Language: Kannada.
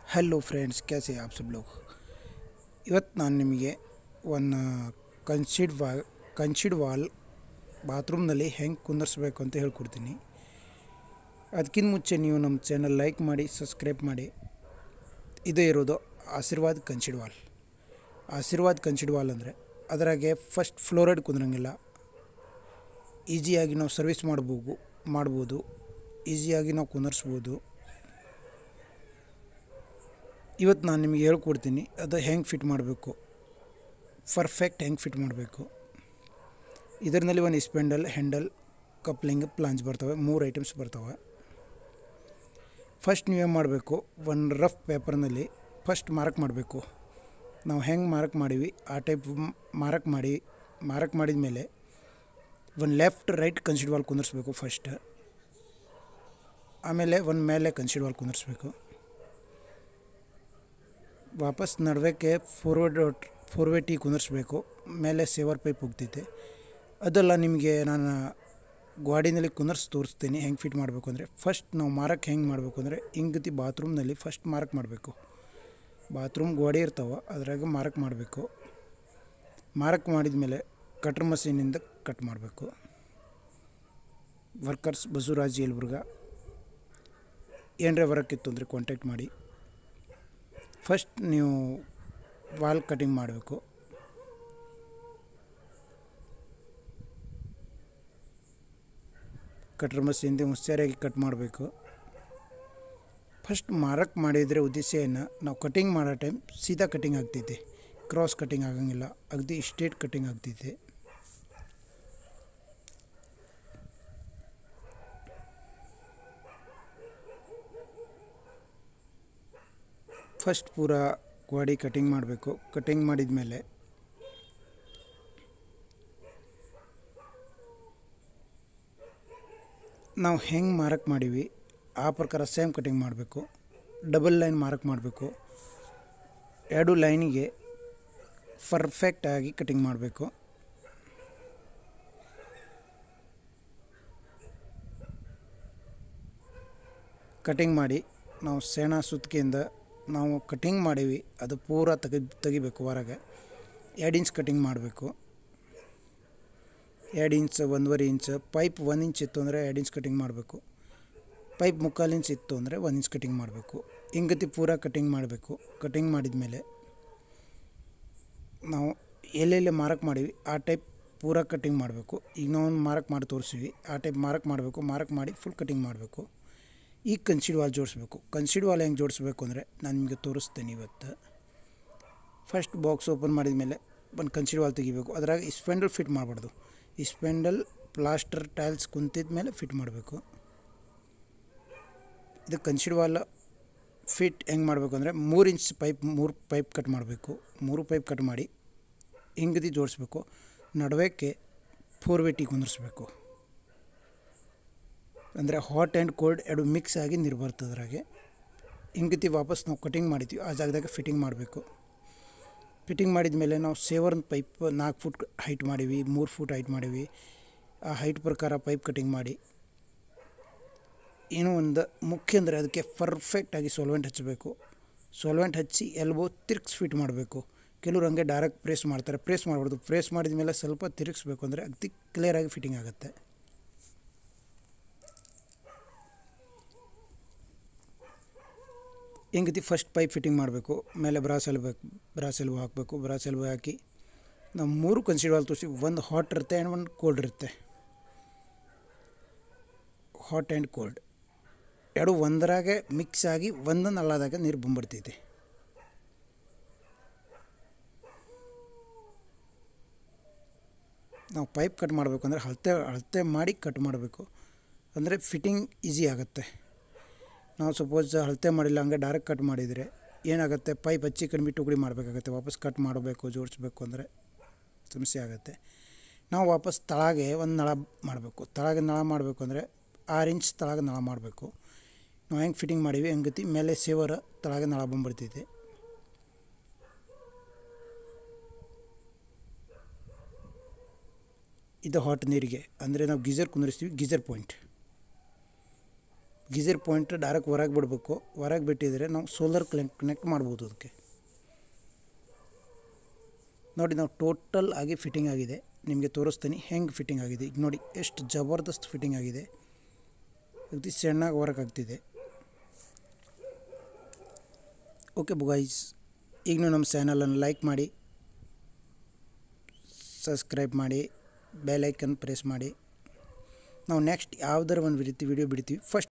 हेलो फ्रेंड्स कैसे हैं आप सब लोग ಇವತ್ತು ನಾನು ನಿಮಗೆ ಒಂದು ಕನ್ಸಿಡ್ ವಾ ಕನ್ಸಿಡ್ ವಾಲ್ ಬಾತ್ರೂಮ್ನಲ್ಲಿ ಹೆಂಗೆ ಕುಂದರ್ಸ್ಬೇಕು ಅಂತ ಹೇಳ್ಕೊಡ್ತೀನಿ ಅದಕ್ಕಿಂತ ಮುಂಚೆ ನೀವು ನಮ್ಮ ಚಾನಲ್ ಲೈಕ್ ಮಾಡಿ ಸಬ್ಸ್ಕ್ರೈಬ್ ಮಾಡಿ ಇದೇ ಇರೋದು Ashirvad concealed valve Ashirvad concealed valve ಅಂದರೆ ಅದರಾಗೆ ಫಸ್ಟ್ ಫ್ಲೋರೈಡ್ ಕುಂದ್ರಂಗಿಲ್ಲ ಈಸಿಯಾಗಿ ನಾವು ಸರ್ವಿಸ್ ಮಾಡ್ಬೋದು ಮಾಡ್ಬೋದು ಈಸಿಯಾಗಿ ನಾವು ಕುಂದರ್ಸ್ಬೋದು ಇವತ್ತು ನಾನು ನಿಮಗೆ ಹೇಳ್ಕೊಡ್ತೀನಿ ಅದು ಹೆಂಗೆ ಫಿಟ್ ಮಾಡಬೇಕು ಪರ್ಫೆಕ್ಟ್ ಹೆಂಗೆ ಫಿಟ್ ಮಾಡಬೇಕು ಇದರಲ್ಲಿ ಒಂದು ಸ್ಪೆಂಡಲ್ ಹ್ಯಾಂಡಲ್ ಕಪ್ಲಿಂಗ್ ಪ್ಲಾಂಜ್ ಬರ್ತವೆ ಮೂರು ಐಟಮ್ಸ್ ಬರ್ತವೆ ಫಸ್ಟ್ ನೀವೇನು ಮಾಡಬೇಕು ಒಂದು ರಫ್ ಪೇಪರ್ನಲ್ಲಿ ಫಸ್ಟ್ ಮಾರ್ಕ್ ಮಾಡಬೇಕು ನಾವು ಹೆಂಗೆ ಮಾರ್ಕ್ ಮಾಡೀವಿ ಆ ಟೈಪ್ ಮಾರ್ಕ್ ಮಾಡಿ ಮಾರ್ಕ್ ಮಾಡಿದ ಮೇಲೆ ಒಂದು ಲೆಫ್ಟ್ ರೈಟ್ ಕನ್ಸಿಡ್ ವಾಲ್ ಕುಂದರ್ಸ್ಬೇಕು ಫಸ್ಟ್ ಆಮೇಲೆ ಒಂದು ಮೇಲೆ ಕನ್ಸಿಡ್ ವಾಲ್ ಕುಂದರ್ಸ್ಬೇಕು ವಾಪಸ್ ನಡುವೆಕ್ಕೆ ಫೋರ್ವರ್ಡ್ ಫೋರ್ವೇ ಟೀ ಕುಂದರ್ಸ್ಬೇಕು ಮೇಲೆ ಸೇವರ್ ಪೈಪ್ ಹೋಗ್ತೈತೆ ಅದೆಲ್ಲ ನಿಮಗೆ ನಾನು ಗಾಡಿನಲ್ಲಿ ಕುಂದರ್ಸಿ ತೋರಿಸ್ತೀನಿ ಹೆಂಗೆ ಫಿಟ್ ಮಾಡಬೇಕು ಅಂದರೆ ಫಸ್ಟ್ ನಾವು ಮಾರಕ್ಕೆ ಹೆಂಗೆ ಮಾಡಬೇಕು ಅಂದರೆ ಹಿಂಗತಿ ಬಾತ್ರೂಮ್ನಲ್ಲಿ ಫಸ್ಟ್ ಮಾರ್ಕ್ ಮಾಡಬೇಕು ಬಾತ್ರೂಮ್ ಗೋಡೆ ಇರ್ತಾವೆ ಅದ್ರಾಗ ಮಾರ್ಕ್ ಮಾಡಬೇಕು ಮಾರ್ಕ್ ಮಾಡಿದ ಮೇಲೆ ಕಟ್ರ್ ಮಷೀನಿಂದ ಕಟ್ ಮಾಡಬೇಕು ವರ್ಕರ್ಸ್ ಬಸವರಾಜ್ ಯಲಬುರ್ಗ ಏನರೇ ವರ್ಕ್ ಇತ್ತು ಅಂದರೆ ಕಾಂಟ್ಯಾಕ್ಟ್ ಮಾಡಿ ಫಸ್ಟ್ ನೀವು ವಾಲ್ ಕಟಿಂಗ್ ಮಾಡಬೇಕು ಕಟ್ರ್ ಮಷೀನ್ದೆ ಹುಷಾರಾಗಿ ಕಟ್ ಮಾಡಬೇಕು ಫಸ್ಟ್ ಮಾರಕ್ ಮಾಡಿದರೆ ಉದ್ದೇಶ ಏನು ನಾವು ಕಟಿಂಗ್ ಮಾಡೋ ಟೈಮ್ ಸೀದಾ ಕಟಿಂಗ್ ಆಗ್ತೈತೆ ಕ್ರಾಸ್ ಕಟಿಂಗ್ ಆಗಂಗಿಲ್ಲ ಅಗದಿ ಸ್ಟ್ರೇಟ್ ಕಟಿಂಗ್ ಆಗ್ತೈತೆ ಫಸ್ಟ್ ಪೂರ ಗಾಡಿ ಕಟಿಂಗ್ ಮಾಡಬೇಕು ಕಟಿಂಗ್ ಮಾಡಿದ ಮೇಲೆ ನಾವು ಹೆಂಗೆ ಮಾರಕ್ ಮಾಡೀವಿ ಆ ಪ್ರಕಾರ ಸೇಮ್ ಕಟಿಂಗ್ ಮಾಡಬೇಕು ಡಬಲ್ ಲೈನ್ ಮಾರಕ್ ಮಾಡಬೇಕು ಎರಡು ಲೈನಿಗೆ ಪರ್ಫೆಕ್ಟಾಗಿ ಕಟಿಂಗ್ ಮಾಡಬೇಕು ಕಟಿಂಗ್ ಮಾಡಿ ನಾವು ಸೇಣ ಸುತ್ತಿಗೆಯಿಂದ ನಾವು ಕಟಿಂಗ್ ಮಾಡೀವಿ ಅದು ಪೂರ ತೆಗಿ ತೆಗಿಬೇಕು ಹೊರಗೆ ಎರಡು ಇಂಚ್ ಕಟಿಂಗ್ ಮಾಡಬೇಕು ಎರಡು ಇಂಚ್ ಒಂದೂವರೆ ಇಂಚ್ ಪೈಪ್ ಒಂದು ಇಂಚ್ ಇತ್ತು ಅಂದರೆ ಎರಡು ಇಂಚ್ ಕಟಿಂಗ್ ಮಾಡಬೇಕು ಪೈಪ್ ಮುಕ್ಕಾಲು ಇಂಚ್ ಇತ್ತು ಅಂದರೆ ಒಂದು ಇಂಚ್ ಕಟಿಂಗ್ ಮಾಡಬೇಕು ಹಿಂಗತಿ ಪೂರ ಕಟಿಂಗ್ ಮಾಡಬೇಕು ಕಟಿಂಗ್ ಮಾಡಿದ ಮೇಲೆ ನಾವು ಎಲ್ಲೆಲ್ಲಿ ಮಾರಕ್ ಮಾಡೀವಿ ಆ ಟೈಪ್ ಪೂರ ಕಟಿಂಗ್ ಮಾಡಬೇಕು ಈಗ ನಾವು ಒಂದು ಮಾರಕ್ ಮಾಡಿ ತೋರಿಸಿವಿ ಆ ಟೈಪ್ ಮಾರಕ್ ಮಾಡಬೇಕು ಮಾರಕ್ ಮಾಡಿ ಫುಲ್ ಕಟಿಂಗ್ ಮಾಡಬೇಕು ಈಗ ಕನ್ಸಿಡ್ ವಾಲ್ ಜೋಡಿಸ್ಬೇಕು ಕನ್ಸಿಡ್ ವಾಲ್ ಹೆಂಗೆ ಜೋಡಿಸ್ಬೇಕು ಅಂದರೆ ನಾನು ನಿಮಗೆ ತೋರಿಸ್ತೇನೆ ಇವತ್ತು ಫಸ್ಟ್ ಬಾಕ್ಸ್ ಓಪನ್ ಮಾಡಿದ ಮೇಲೆ ಒಂದು ಕನ್ಸಿಡ್ ವಾಲ್ ತೆಗಿಬೇಕು ಅದ್ರಾಗ ಸ್ಪೆಂಡಲ್ ಫಿಟ್ ಮಾಡಬಾರ್ದು ಸ್ಪೆಂಡಲ್ ಪ್ಲಾಸ್ಟರ್ ಟೈಲ್ಸ್ ಕುಂತಿದ ಮೇಲೆ ಫಿಟ್ ಮಾಡಬೇಕು ಇದು ಕನ್ಸಿಡ್ ವಾಲ್ ಫಿಟ್ ಹೆಂಗೆ ಮಾಡಬೇಕು ಅಂದರೆ ಮೂರು ಇಂಚ್ ಪೈಪ್ ಮೂರು ಪೈಪ್ ಕಟ್ ಮಾಡಬೇಕು ಮೂರು ಪೈಪ್ ಕಟ್ ಮಾಡಿ ಹಿಂಗದಿ ಜೋಡಿಸ್ಬೇಕು ನಡುವೆಕ್ಕೆ ಫೋರ್ ವೇಟಿ ಕುಂದಿರಿಸ್ಬೇಕು ಅಂದರೆ ಹಾಟ್ ಆ್ಯಂಡ್ ಕೋಲ್ಡ್ ಎರಡು ಮಿಕ್ಸ್ ಆಗಿ ನೀರು ಬರ್ತದೆ ಅದ್ರಾಗೆ ಹಿಂಗತಿ ವಾಪಸ್ ನಾವು ಕಟಿಂಗ್ ಮಾಡಿದ್ವಿ ಆ ಜಾಗದಾಗ ಫಿಟ್ಟಿಂಗ್ ಮಾಡಬೇಕು ಫಿಟ್ಟಿಂಗ್ ಮಾಡಿದ ಮೇಲೆ ನಾವು ಸೇವರ್ನ ಪೈಪ್ ನಾಲ್ಕು ಫುಟ್ ಹೈಟ್ ಮಾಡೀವಿ ಮೂರು ಫುಟ್ ಹೈಟ್ ಮಾಡೀವಿ ಆ ಹೈಟ್ ಪ್ರಕಾರ ಪೈಪ್ ಕಟಿಂಗ್ ಮಾಡಿ ಏನೋ ಒಂದು ಮುಖ್ಯ ಅಂದರೆ ಅದಕ್ಕೆ ಪರ್ಫೆಕ್ಟಾಗಿ ಸೋಲ್ವೆಂಟ್ ಹಚ್ಚಬೇಕು ಸೋಲ್ವೆಂಟ್ ಹಚ್ಚಿ ಎಲ್ಬೋ ತಿರ್ಗ್ಸ್ ಫಿಟ್ ಮಾಡಬೇಕು ಕೆಲವ್ರು ಹಂಗೆ ಡೈರೆಕ್ಟ್ ಪ್ರೆಸ್ ಮಾಡ್ತಾರೆ ಪ್ರೆಸ್ ಮಾಡಬಾರ್ದು ಪ್ರೆಸ್ ಮಾಡಿದ ಮೇಲೆ ಸ್ವಲ್ಪ ತಿರುಗಿಸ್ಬೇಕು ಅಂದರೆ ಅತಿ ಕ್ಲಿಯರಾಗಿ ಫಿಟ್ಟಿಂಗ್ ಆಗುತ್ತೆ ಹಿಂಗತಿ ಫಸ್ಟ್ ಪೈಪ್ ಫಿಟ್ಟಿಂಗ್ ಮಾಡಬೇಕು ಮೇಲೆ ಬ್ರಾಸ್ ಎಲ್ಬೋ ಬ್ರಾಸ್ ಎಲ್ಬೋ ಹಾಕಬೇಕು ಬ್ರಾಸ್ ಎಲ್ಬೋ ಹಾಕಿ ನಾವು ಮೂರು ಕನ್ಸಿಡರ್ ವಾಲ್ ತೋರಿಸಿ ಒಂದು ಹಾಟ್ ಇರುತ್ತೆ ಆ್ಯಂಡ್ ಒಂದು ಕೋಲ್ಡ್ ಇರುತ್ತೆ ಹಾಟ್ ಆ್ಯಂಡ್ ಕೋಲ್ಡ್ ಎರಡು ಒಂದರಾಗೆ ಮಿಕ್ಸ್ ಆಗಿ ಒಂದು ನಳ್ಳದಾಗ ನೀರು ಬಂದ್ಬಿಡ್ತೈತಿ ನಾವು ಪೈಪ್ ಕಟ್ ಮಾಡಬೇಕು ಅಂದರೆ ಅಳತೆ ಅಳತೆ ಮಾಡಿ ಕಟ್ ಮಾಡಬೇಕು ಅಂದರೆ ಫಿಟ್ಟಿಂಗ್ ಈಸಿ ಆಗುತ್ತೆ ನಾವು ಸಪೋಸ್ ಅಳತೆ ಮಾಡಿಲ್ಲ ಹಂಗೆ ಡೈರೆಕ್ಟ್ ಕಟ್ ಮಾಡಿದರೆ ಏನಾಗುತ್ತೆ ಪೈಪ್ ಹಚ್ಚಿ ಕಡಿಮೆ ಟುಕಡಿ ಮಾಡಬೇಕಾಗತ್ತೆ ವಾಪಸ್ ಕಟ್ ಮಾಡಬೇಕು ಜೋಡಿಸ್ಬೇಕು ಅಂದರೆ ಸಮಸ್ಯೆ ಆಗುತ್ತೆ ನಾವು ವಾಪಸ್ ತಳಗೆ ಒಂದು ನಳ ಮಾಡಬೇಕು ತಳಗೆ ನಳ ಮಾಡಬೇಕು ಅಂದರೆ ಆರು ಇಂಚ್ ತಳಗೆ ನಳ ಮಾಡಬೇಕು ನಾವು ಹೆಂಗೆ ಫಿಟ್ಟಿಂಗ್ ಮಾಡೀವಿ ಹಂಗತಿ ಮೇಲೆ ಸೇವರ ತಳಗೆ ನಳ ಬಂದ್ಬಿಡ್ತೈತೆ ಇದು ಹಾಟ್ ನೀರಿಗೆ ಅಂದರೆ ನಾವು ಗೀಜರ್ ಕುಂದಿರಿಸ್ತೀವಿ geyser point geyser point direct ಹೊರಗೆ ಬಿಡಬೇಕು ಹೊರಗೆ ಬಿಟ್ಟಿದ್ರೆ ನಾವು ಸೋಲರ್ ಕನೆಕ್ಟ್ ಮಾಡ್ಬೋದು ಅದಕ್ಕೆ ನೋಡಿ ನಾವು ಟೋಟಲ್ ಆಗಿ ಫಿಟ್ಟಿಂಗ್ ಆಗಿದೆ ನಿಮಗೆ ತೋರಿಸ್ತೀನಿ ಹೆಂಗೆ ಫಿಟ್ಟಿಂಗ್ ಆಗಿದೆ ಈಗ ನೋಡಿ ಎಷ್ಟು ಜಬರ್ದಸ್ತ್ ಫಿಟ್ಟಿಂಗ್ ಆಗಿದೆ ಅಗದಿ ಚೆನ್ನಾಗಿ ವರ್ಕ್ ಆಗ್ತಿದೆ ಓಕೆ ಬುಗಾಯ್ಸ್ ಈಗ ನೀವು ನಮ್ಮ ಚಾನಲನ್ನು ಲೈಕ್ ಮಾಡಿ ಸಬ್ಸ್ಕ್ರೈಬ್ ಮಾಡಿ ಬೆಲ್ ಐಕನ್ ಪ್ರೆಸ್ ಮಾಡಿ ನಾವು ನೆಕ್ಸ್ಟ್ ಯಾವ್ದಾರ ಒಂದು ರೀತಿ ವಿಡಿಯೋ ಬಿಡ್ತೀವಿ ಫಸ್ಟ್